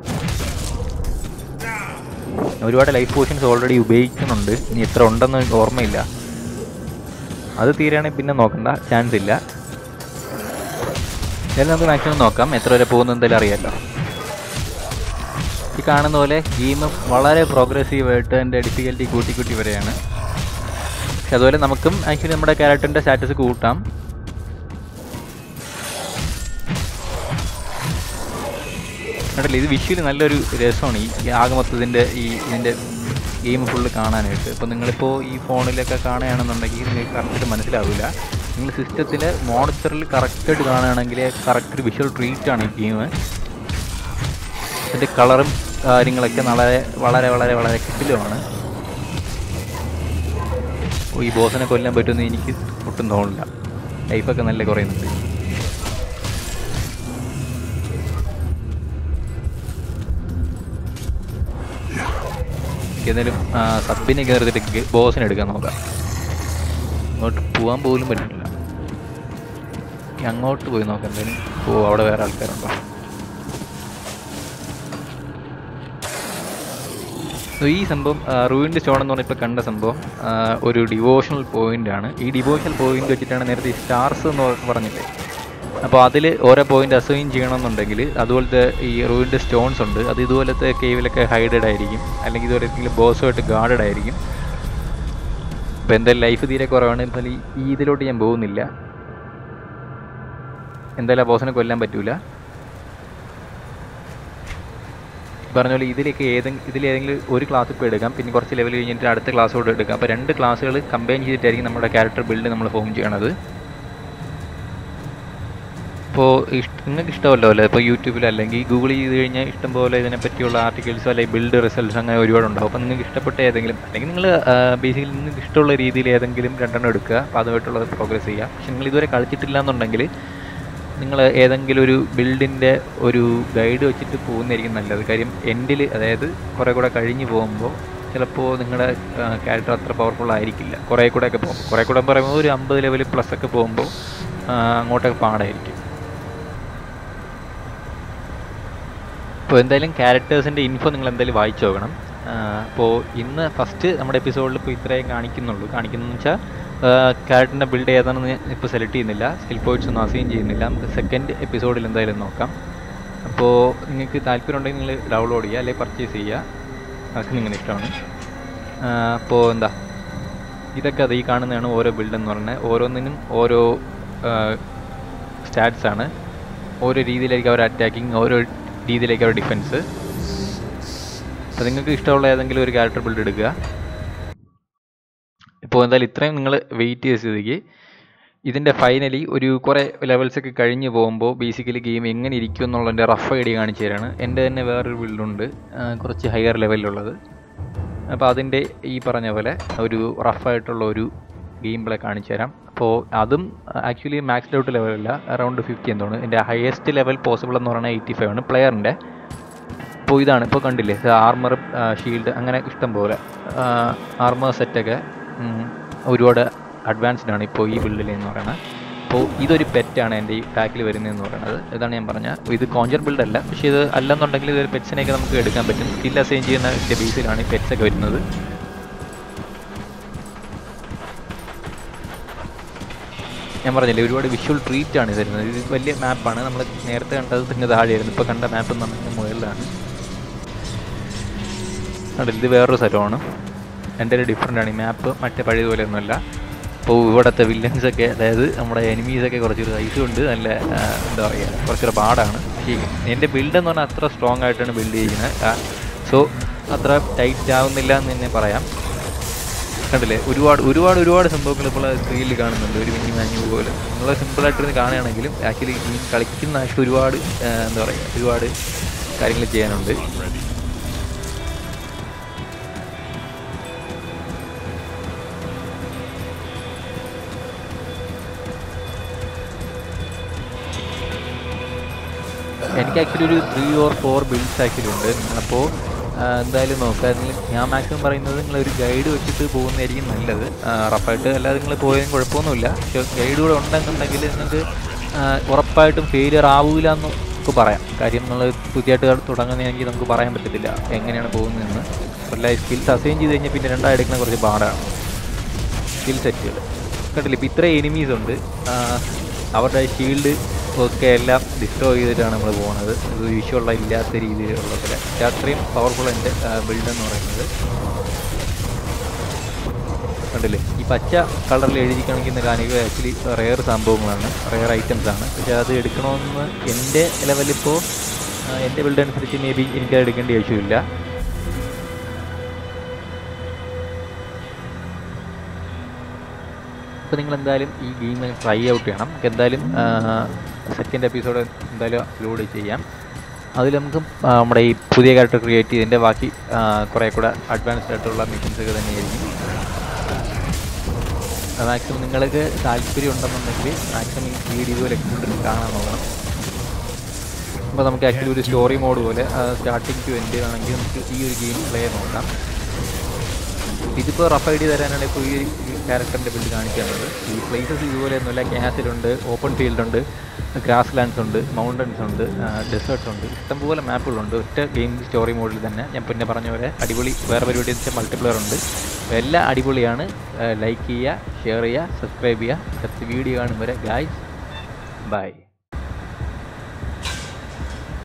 ഒരുപാട് ലൈഫ് പോർഷൻസ് ഓൾറെഡി ഉപയോഗിക്കുന്നുണ്ട് ഇനി എത്ര ഉണ്ടെന്ന് എനിക്ക് ഓർമ്മയില്ല അത് തീരുകയാണെങ്കിൽ പിന്നെ നോക്കണ്ട ചാൻസ് ഇല്ല എന്തായാലും നമുക്ക് മാക്സിമം നോക്കാം എത്ര വരെ പോകുന്നു എന്തായാലും അറിയാമല്ലോ ഈ കാണുന്ന പോലെ ഗെയിം വളരെ പ്രോഗ്രസീവായിട്ട് എൻ്റെ ഡിഫിക്കൽറ്റി കൂട്ടി കൂട്ടി വരെയാണ് പക്ഷെ അതുപോലെ നമുക്കും ആക്ച്വലി നമ്മുടെ ക്യാരക്ടറിൻ്റെ സ്റ്റാറ്റസ് കൂട്ടാം കണ്ടില്ലേ ഇത് വിഷ്വലി നല്ലൊരു രസമാണ് ഈ ആകെ മൊത്തത്തിൻ്റെ ഈ ഇതിൻ്റെ ഗെയിം ഫുള്ള് കാണാനായിട്ട് ഇപ്പോൾ നിങ്ങളിപ്പോൾ ഈ ഫോണിലൊക്കെ കാണുകയാണെന്നുണ്ടെങ്കിൽ നിങ്ങൾക്ക് കറക്റ്റ് മനസ്സിലാവില്ല നിങ്ങൾ സിസ്റ്റത്തിൽ മോണിറ്ററിൽ കറക്റ്റായിട്ട് കാണുകയാണെങ്കിൽ കറക്റ്റ് ഒരു വിഷ്വൽ ട്രീറ്റ് ആണ് ഈ ഗെയിം ഇതിൻ്റെ കളറും കാര്യങ്ങളൊക്കെ വളരെ വളരെ വളരെ വളരെ കിട്ടിലുമാണ് ഓ, ഈ ബോസിനെ കൊല്ലാൻ പറ്റുമെന്ന് എനിക്ക് ഒട്ടും തോന്നില്ല ലൈഫൊക്കെ നല്ല കുറയുന്നുണ്ട് എന്തായാലും സബിനെ കയറിയിട്ട് ബോസിനെ എടുക്കാൻ നോക്കാം അങ്ങോട്ട് പോകാൻ പോലും പറ്റില്ല ഇനി അങ്ങോട്ട് പോയി നോക്കാം എന്തായാലും ഓ അവിടെ വേറെ ആൾക്കാരുണ്ടോ So, ഈ സംഭവം റൂയിൻ്റെ സ്റ്റോൺ എന്ന് പറഞ്ഞാൽ ഇപ്പോൾ കണ്ട സംഭവം ആ, ഒരു ഡിവോഷണൽ പോയിന്റ് ആണ് ഈ ഡിവോഷണൽ പോയിന്റ് വെച്ചിട്ടാണ് നേരത്തെ ഈ സ്റ്റാർസ് എന്ന് പറ- പറഞ്ഞില്ലേ അപ്പോൾ അതിൽ ഓരോ പോയിന്റ് അസൈൻ ചെയ്യണമെന്നുണ്ടെങ്കിൽ അതുപോലത്തെ ഈ റൂയിൻ്റെ സ്റ്റോൺസ് ഉണ്ട് അത് ഇതുപോലത്തെ കേവിലൊക്കെ ഹൈഡഡ് ആയിരിക്കും അല്ലെങ്കിൽ ഇതുപോലെ എന്തെങ്കിലും ബോസുമായിട്ട് ഗാർഡഡ് ആയിരിക്കും ഇപ്പോൾ എന്തായാലും ലൈഫ് തീരെ കുറവാണ് എന്തായാലും ഈ- ഈ ഇതിലോട്ട് ഞാൻ പോകുന്നില്ല എന്തായാലും ആ ബോസിനെ കൊല്ലാൻ പറ്റൂല പറഞ്ഞ പോലെ ഇതിലേക്ക് ഏതെങ്കിലും ഇതിലേതെങ്കിലും ഒരു ക്ലാസ് ഇപ്പോൾ എടുക്കാം പിന്നെ കുറച്ച് ലെവൽ കഴിഞ്ഞിട്ട് അടുത്ത ക്ലാസ്സോട് എടുക്കാം അപ്പോൾ രണ്ട് ക്ലാസ്സുകൾ കമ്പൈൻ ചെയ്തിട്ടായിരിക്കും നമ്മുടെ ക്യാരക്ടർ ബിൽഡ് നമ്മൾ ഫോം ചെയ്യണത് ഇപ്പോൾ ഇഷ്ട നിങ്ങൾക്ക് ഇഷ്ടമല്ലോ അല്ലേ ഇപ്പോൾ യൂട്യൂബിൽ അല്ലെങ്കിൽ ഗൂഗിൾ ചെയ്ത് കഴിഞ്ഞാൽ ഇഷ്ടംപോലെ ഇതിനെപ്പറ്റിയുള്ള ആർട്ടിക്കിൾസോ അല്ലെങ്കിൽ ബിൽഡ് റിസൾട്ട്സ് അങ്ങനെ ഒരുപാട് ഉണ്ടാവും അപ്പോൾ നിങ്ങൾക്ക് ഇഷ്ടപ്പെട്ട ഏതെങ്കിലും അല്ലെങ്കിൽ നിങ്ങൾ ബേസിക്കലി നിങ്ങൾക്ക് ഇഷ്ടമുള്ള രീതിയിൽ ഏതെങ്കിലും രണ്ടെണ്ണം എടുക്കുക അപ്പോൾ അതുമായിട്ടുള്ളത് പ്രോഗ്രസ് ചെയ്യുക പക്ഷെ നിങ്ങൾ ഇതുവരെ കളിച്ചിട്ടില്ല എന്നുണ്ടെങ്കിൽ നിങ്ങൾ ഏതെങ്കിലും ഒരു ബിൽഡിൻ്റെ ഒരു ഗൈഡ് വെച്ചിട്ട് പോകുന്നതായിരിക്കും നല്ലത് കാര്യം എൻഡിൽ അതായത് കുറേ കൂടെ കഴിഞ്ഞ് പോകുമ്പോൾ ചിലപ്പോൾ നിങ്ങളുടെ ക്യാരക്ടർ അത്ര പവർഫുൾ ആയിരിക്കില്ല കുറേ കൂടെ ഒക്കെ പോകുമ്പോൾ കുറേ കൂടെ പറയുമ്പോൾ ഒരു അമ്പത് ലെവൽ പ്ലസ് ഒക്കെ പോകുമ്പോൾ അങ്ങോട്ടൊക്കെ പാടായിരിക്കും അപ്പോൾ എന്തായാലും ക്യാരക്ടേഴ്സിൻ്റെ ഇൻഫോ നിങ്ങൾ എന്തായാലും വായിച്ചു നോക്കണം അപ്പോൾ ഇന്ന് ഫസ്റ്റ് നമ്മുടെ എപ്പിസോഡിൽ ഇപ്പോൾ ഇത്രയും കാണിക്കുന്നുള്ളൂ കാണിക്കുന്നതെന്ന് വെച്ചാൽ ക്യാരക്ടറിൻ്റെ ബിൽഡ് ഏതാണെന്ന് ഇപ്പോൾ സെലക്ട് ചെയ്യുന്നില്ല സ്കിൽ പോയിന്റ്സ് ഒന്നും അസൈൻ ചെയ്യുന്നില്ല നമുക്ക് സെക്കൻഡ് എപ്പിസോഡിൽ എന്തായാലും നോക്കാം അപ്പോൾ നിങ്ങൾക്ക് താല്പര്യം ഉണ്ടെങ്കിൽ നിങ്ങൾ ഡൗൺലോഡ് ചെയ്യുക അല്ലെങ്കിൽ പർച്ചേസ് ചെയ്യുക അതൊക്കെ നിങ്ങളുടെ ഇഷ്ടമാണ് അപ്പോൾ എന്താ ഇതൊക്കെ അത് ഈ കാണുന്നതാണ് ഓരോ ബിൽഡ് എന്ന് പറഞ്ഞാൽ ഓരോന്നിനും ഓരോ സ്റ്റാറ്റ്സ് ആണ് ഓരോ രീതിയിലായിരിക്കും അവർ അറ്റാക്കിങ് ഓരോ രീതിയിലേക്ക് അവർ ഡിഫൻസ് അപ്പോൾ നിങ്ങൾക്ക് ഇഷ്ടമുള്ള ഏതെങ്കിലും ഒരു ക്യാരക്ടർ ബിൽഡ് എടുക്കുക ഇപ്പോൾ എന്തായാലും ഇത്രയും നിങ്ങൾ വെയിറ്റ് ചെയ്ത സ്ഥിതിക്ക് ഇതിൻ്റെ ഫൈനലി ഒരു കുറേ ലെവൽസ് ഒക്കെ കഴിഞ്ഞ് പോകുമ്പോൾ ബേസിക്കലി ഗെയിം എങ്ങനെ ഇരിക്കും എന്നുള്ളതിൻ്റെ റഫ് ഐഡിയ കാണിച്ചു തരാണ് എൻ്റെ തന്നെ വേറൊരു ബിൽഡുണ്ട് കുറച്ച് ഹയർ ലെവലിലുള്ളത് അപ്പോൾ അതിൻ്റെ ഈ പറഞ്ഞ പോലെ ഒരു റഫായിട്ടുള്ള ഒരു ഗെയിം പ്ലേ കാണിച്ചു തരാം അപ്പോൾ അതും ആക്ച്വലി മാക്സ് ഔട്ട് ലെവലല്ല അറൗണ്ട് ഫിഫ്റ്റി എന്തോണ് എൻ്റെ ഹയസ്റ്റ് ലെവൽ പോസിബിൾ എന്ന് പറയുന്നത് എയ്റ്റി ഫൈവ് ആണ് പ്ലെയറിൻ്റെ അപ്പോൾ ഇതാണ് ഇപ്പോൾ കണ്ടില്ലേ ആർമർ ഷീൽഡ് അങ്ങനെ ഇഷ്ടം പോലെ ആർമർ സെറ്റൊക്കെ ഒരുപാട് അഡ്വാൻസ്ഡ് ആണ് ഇപ്പോൾ ഈ ബിൽഡിൽ എന്ന് പറയുന്നത് അപ്പോൾ ഇതൊരു പെറ്റാണ് എൻ്റെ ഈ പാക്കിൽ വരുന്നതെന്ന് പറയുന്നത് ഇതാണ് ഞാൻ പറഞ്ഞ ഇത് കോഞ്ചർ ബിൽഡ് അല്ല പക്ഷേ ഇത് അല്ലെന്നുണ്ടെങ്കിൽ ഇതൊരു പെറ്റ്സിനെയൊക്കെ നമുക്ക് എടുക്കാൻ പറ്റും സ്കിൽ അസൈൻ ചെയ്യുന്ന ബേസിലാണ് ഈ പെറ്റ്സ് ഒക്കെ വരുന്നത് ഞാൻ പറഞ്ഞില്ലേ ഒരുപാട് വിഷ്വൽ ട്രീറ്റ് ആണ് ഇത് വരുന്നത് ഇത് വലിയ മാപ്പാണ് നമ്മൾ നേരത്തെ കണ്ടത് പിന്നെ താഴെയായിരുന്നു ഇപ്പോൾ കണ്ട മാപ്പ് എന്ന് പറഞ്ഞാൽ മുകളിലാണ് കണ്ടില്ല ഇത് വേറൊരു സ്ഥലമാണ് എൻ്റെ ഒരു ഡിഫറെൻ്റ് ആണ് ഈ മാപ്പ് മറ്റേ പഴയതുപോലെ ഒന്നുമല്ല അപ്പോൾ ഇവിടുത്തെ വില്ലൻസ് ഒക്കെ അതായത് നമ്മുടെ എനിമീസ് ഒക്കെ കുറച്ചൊരു സൈസ് ഉണ്ട് നല്ല ആ, എന്താ പറയുക കുറച്ചൊരു പാടാണ് പക്ഷേ എൻ്റെ ബിൽഡ് എന്ന് പറഞ്ഞാൽ അത്ര സ്ട്രോങ് ആയിട്ടാണ് ബിൽഡ് ചെയ്യുന്നത് സോ അത്ര ടൈറ്റ് ആവുന്നില്ല എന്ന് തന്നെ പറയാം കണ്ടില്ലേ ഒരുപാട് ഒരുപാട് ഒരുപാട് സംഭവങ്ങൾ ഇപ്പോൾ സ്ക്രീനിൽ കാണുന്നുണ്ട് ഒരു മിനി മാന്യു പോലെ നമ്മൾ സിമ്പിളായിട്ടിരുന്ന് കാണുകയാണെങ്കിലും ആക്ച്വലി ഈ കളിക്കുന്ന ആയിട്ട് ഒരുപാട് ആ, എന്താ പറയുക ഒരുപാട് കാര്യങ്ങൾ ചെയ്യാനുണ്ട് എനിക്ക് ആക്ച്വലി ഒരു three or four builds actually ഉണ്ട് അപ്പോൾ എന്തായാലും നോക്കുക നിങ്ങൾ ഞാൻ മാക്സിമം പറയുന്നത് നിങ്ങൾ ഒരു ഗൈഡ് വെച്ചിട്ട് പോകുന്നതായിരിക്കും നല്ലത് റഫായിട്ട് അല്ലാതെ നിങ്ങൾ പോയതും കുഴപ്പമൊന്നുമില്ല പക്ഷെ ഗൈഡ് കൂടെ ഉണ്ടെന്നുണ്ടെങ്കിൽ നിങ്ങൾക്ക് ആ, ഉറപ്പായിട്ടും ഫെയിലിയർ ആവില്ല എന്ന് നമുക്ക് പറയാം കാര്യം നമ്മൾ പുതിയതായിട്ട് തുടങ്ങുന്നതെങ്കിൽ നമുക്ക് പറയാൻ പറ്റത്തില്ല എങ്ങനെയാണ് പോകുന്നതെന്ന് എല്ലാ സ്കിൽസ് അസൈൻ ചെയ്ത് കഴിഞ്ഞാൽ പിന്നെ രണ്ടാം എടുക്കുന്ന കുറച്ച് പാടാണ് സ്കിൽ സെറ്റുകൾ കണ്ടില്ലേ ഇപ്പം ഇത്ര എനിമീസ് ഉണ്ട് ആ, അവരുടെ ഷീൽഡ് ഒക്കെ എല്ലാം ഡിസ്ട്രോയ് ചെയ്തിട്ടാണ് നമ്മൾ പോകുന്നത് ഇത് വിഷ്വലുള്ള ഇല്ലാത്ത രീതിയിലുള്ള പോലെ പക്ഷേ അത്രയും പവർഫുൾ എൻ്റെ ബിൽഡ് എന്ന് പറയുന്നത് കണ്ടില്ലേ ഈ പച്ച കളറിൽ എഴുതി കാണിക്കുന്ന കാണികൾ ആക്ച്വലി റെയർ സംഭവങ്ങളാണ് റെയർ ഐറ്റംസ് ആണ് പക്ഷേ അത് എടുക്കണമെന്ന് എൻ്റെ ലെവലിപ്പോൾ എൻ്റെ ബിൽഡ് അനുസരിച്ച് മേ ബി എനിക്കത് എടുക്കേണ്ട ആവശ്യമില്ല അപ്പോൾ നിങ്ങൾ എന്തായാലും ഈ ഗെയിം ട്രൈ ഔട്ട് ചെയ്യണം നമുക്ക് എന്തായാലും സെക്കൻഡ് എപ്പിസോഡ് എന്തായാലും അപ്ലോഡ് ചെയ്യാം അതിൽ നമുക്ക് ആ, നമ്മുടെ ഈ പുതിയ ക്യാരക്ടർ ക്രിയേറ്റ് ചെയ്തതിൻ്റെ ബാക്കി ആ, കുറേ കൂടെ അഡ്വാൻസ്ഡ് ആയിട്ടുള്ള മിഷൻസ് ഒക്കെ തന്നെയായിരിക്കും മാക്സിമം നിങ്ങൾക്ക് താല്പര്യം ഉണ്ടെന്നുണ്ടെങ്കിൽ മാക്സിമം ഈ വീഡിയോ പോലെ എക്സ്പീരിയൻസ് കാണാൻ നോക്കണം അപ്പോൾ നമുക്ക് ആക്ച്വലി ഒരു സ്റ്റോറി മോഡ് പോലെ സ്റ്റാർട്ടിങ് ടു എൻഡ് ആണെങ്കിൽ നമുക്ക് ഈ ഒരു ഗെയിം പ്ലേ നോക്കാം ഇതിപ്പോൾ റഫ് ഐഡിയ തരാനാണ് ഇപ്പോൾ ഈ ഒരു ക്യാരക്ടറിൻ്റെ ബിൽഡ് കാണിച്ചു തന്നത് ഈ പ്ലേസസ് ഇതുപോലെ ഒന്നുമില്ല ക്യാസിലുണ്ട് ഓപ്പൺ ഫീൽഡ് ഉണ്ട് ഗ്രാസ് ലാൻഡ്സ് ഉണ്ട് മൗണ്ടൻസ് ഉണ്ട് ഡെസേർട്ട്സ് ഉണ്ട് ഇഷ്ടംപോലെ മാപ്പുകളുണ്ട് ഒറ്റ ഗെയിം സ്റ്റോറി മോഡിൽ തന്നെ ഞാൻ പിന്നെ പറഞ്ഞ പോലെ അടിപൊളി വേറെ പരിപാടി എന്ന് വെച്ചാൽ മൾട്ടിപ്ലെയർ ഉണ്ട് അപ്പോൾ എല്ലാം അടിപൊളിയാണ് ലൈക്ക് ചെയ്യുക ഷെയർ ചെയ്യുക സബ്സ്ക്രൈബ് ചെയ്യുക അടുത്ത വീഡിയോ കാണും വരെ ഗായ്സ് ബൈ